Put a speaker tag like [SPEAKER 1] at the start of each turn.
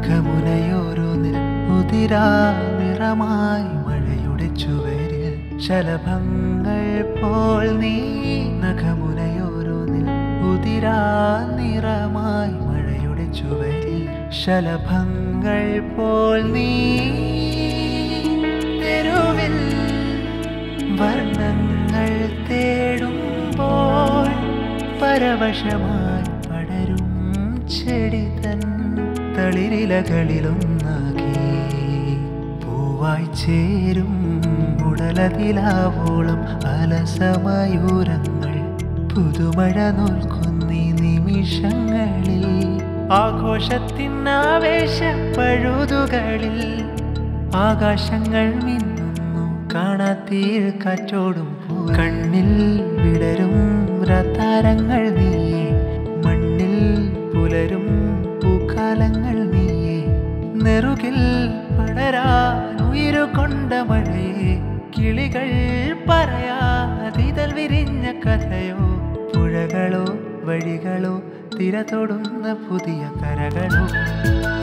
[SPEAKER 1] നഖമുനയോരോന്നിൽ ഉതിരാ നിറമായി മഴയുടെ ചുവരിൽ ശലഭങ്ങൾ പോൽ നീ നഖമുനയോരോന്നിൽ ഉതിരാ നിറമായി മഴയുടെ ചുവരിൽ ശലഭങ്ങൾ പോൽ നീ തെരുവിൽ വർണ്ണങ്ങൾ തേടുമ്പോൾ പരവശമായി പടരും ചെടി തൻ തളിരിലകളിലൊന്നാകി പൂവായി ചേരും ഉടലതിലാവോളം അലസമയൂരങ്ങൾ പുതുമഴ നോൽക്കുന്നീ നിമിഷങ്ങളിൽ ആഘോഷത്തിൻ ആവേശ പഴുതുകളിൽ ആകാശങ്ങൾ മിന്നുന്നു കാണാത്തീർ കാറ്റോടും പൂ കണ്ണിൽ വിടരും രതാരങ്ങൾ നീയെ മണ്ണിൽ പുലരും പൂക്കാലങ്ങൾ നീയെ നെറുകിൽ പടരാൻ ഉയരുകൊണ്ട മഴയെ കിളികൾ പറയാതിതൽ വിരിഞ്ഞ കഥയോ പുഴകളോ വഴികളോ തിര തൊടുന്ന പുതിയ കരകളോ